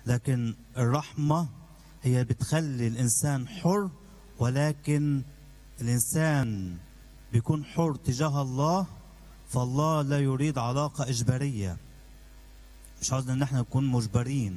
لكن الرحمة هي بتخلي الإنسان حر ولكن الإنسان بيكون حر تجاه الله فالله لا يريد علاقة إجبارية مش عاوزنا إن احنا نكون مجبرين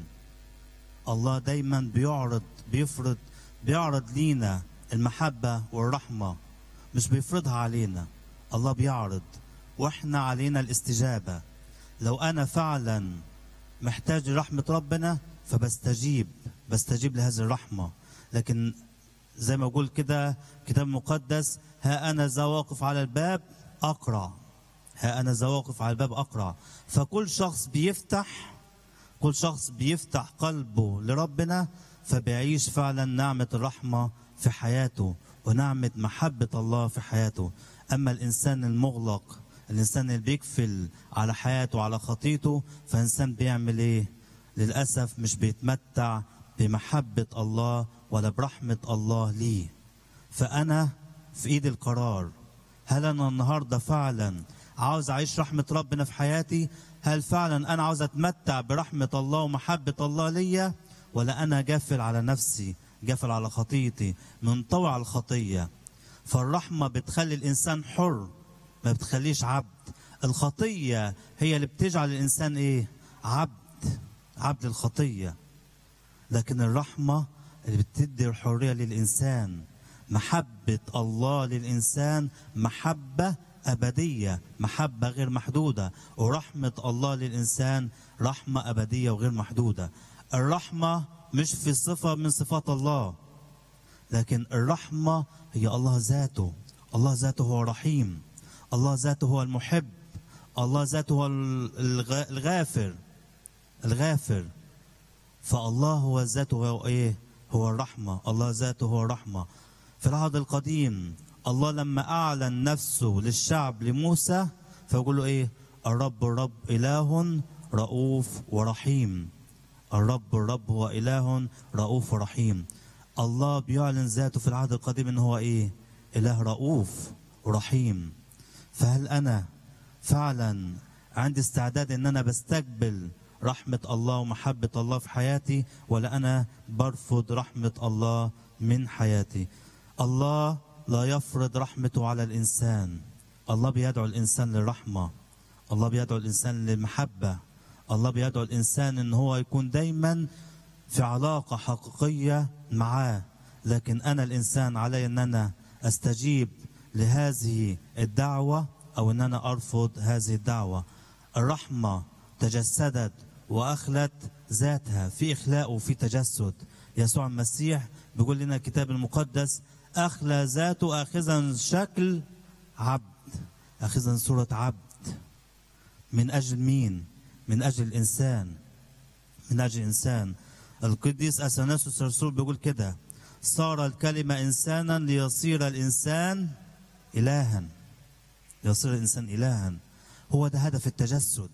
الله دايما بيعرض بيفرض بيعرض لينا المحبة والرحمة مش بيفرضها علينا الله بيعرض واحنا علينا الاستجابة لو انا فعلا محتاج لرحمة ربنا فبستجيب بستجيب لهذه الرحمة لكن زي ما بقول كده كتاب مقدس ها انا ذا واقف على الباب اقرع ها انا ذا واقف على الباب اقرع فكل شخص بيفتح كل شخص بيفتح قلبه لربنا فبيعيش فعلا نعمة الرحمة في حياته ونعمة محبة الله في حياته أما الإنسان المغلق الإنسان اللي بيقفل على حياته وعلى خطيته فإنسان بيعمل إيه للأسف مش بيتمتع بمحبة الله ولا برحمة الله ليه فأنا في إيدي القرار هل أنا النهاردة فعلا عاوز أعيش رحمة ربنا في حياتي هل فعلا أنا عاوز أتمتع برحمة الله ومحبة الله ليا ولا أنا جافل على نفسي جافل على خطيتي منطوي على الخطية فالرحمة بتخلي الإنسان حر ما بتخليش عبد الخطية هي اللي بتجعل الإنسان إيه عبد عبد الخطية لكن الرحمة اللي بتدي الحرية للإنسان محبة الله للإنسان محبة أبدية محبة غير محدودة ورحمة الله للإنسان رحمة أبدية وغير محدودة الرحمة مش في صفة من صفات الله لكن الرحمة هي الله ذاته الله ذاته هو رحيم الله ذاته هو المحب الله ذاته هو الغ- الغافر الغافر فالله هو ذاته هو ايه هو الرحمة الله ذاته هو الرحمة في العهد القديم الله لما أعلن نفسه للشعب لموسى فيقول له ايه الرب الرب إله رؤوف ورحيم الرب الرب هو إله رؤوف ورحيم الله بيعلن ذاته في العهد القديم ان هو ايه إله رؤوف ورحيم فهل أنا فعلا عندي استعداد ان انا بستقبل رحمة الله ومحبة الله في حياتي ولا انا برفض رحمة الله من حياتي الله لا يفرض رحمته على الانسان الله بيدعو الانسان للرحمة الله بيدعو الانسان للمحبة الله بيدعو الانسان ان هو يكون دايما في علاقة حقيقية معاه لكن انا الانسان علي ان انا استجيب لهذه الدعوة او ان انا ارفض هذه الدعوة الرحمة تجسدت واخلت ذاتها في اخلاء وفي تجسد يسوع المسيح بيقول لنا الكتاب المقدس اخلى ذاته اخذا شكل عبد اخذا صورة عبد من اجل مين من اجل الانسان من اجل الانسان القديس اثناسوس الرسول بيقول كده صار الكلمة انسانا ليصير الانسان الها يصير الانسان الها هو ده هدف التجسد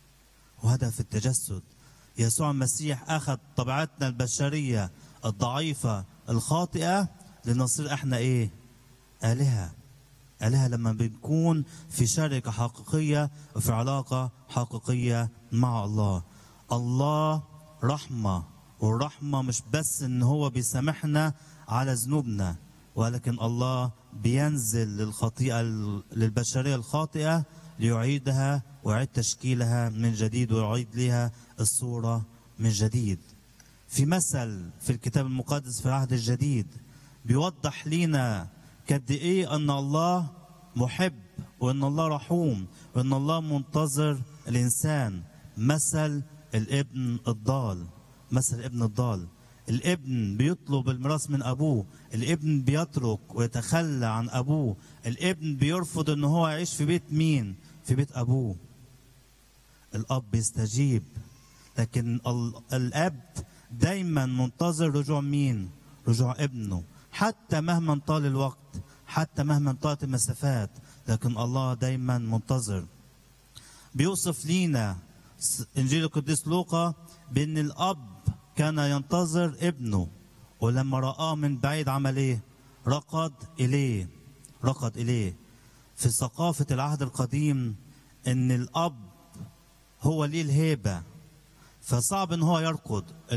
وهدف التجسد يسوع المسيح اخذ طبيعتنا البشريه الضعيفه الخاطئه لنصير احنا ايه الهه الهه لما بنكون في شركه حقيقيه وفي علاقه حقيقيه مع الله الله رحمه والرحمه مش بس ان هو بيسامحنا على ذنوبنا ولكن الله بينزل للخطيئه للبشريه الخاطئه ليعيدها ويعيد تشكيلها من جديد ويعيد لها الصورة من جديد في مثل في الكتاب المقدس في العهد الجديد بيوضح لنا قد ايه ان الله محب وان الله رحوم وان الله منتظر الانسان مثل الابن الضال مثل الابن الضال الابن بيطلب الميراث من ابوه الابن بيترك ويتخلى عن ابوه الابن بيرفض ان هو يعيش في بيت مين في بيت ابوه الاب بيستجيب لكن ال- الاب دايما منتظر رجوع مين رجوع ابنه حتى مهما طال الوقت حتى مهما طالت المسافات لكن الله دايما منتظر بيوصف لينا س- انجيل القديس لوقا بان الاب كان ينتظر ابنه ولما رآه من بعيد عمل ايه رقد اليه رقد اليه في ثقافة العهد القديم ان الاب هو ليه الهيبة فصعب ان هو يرقد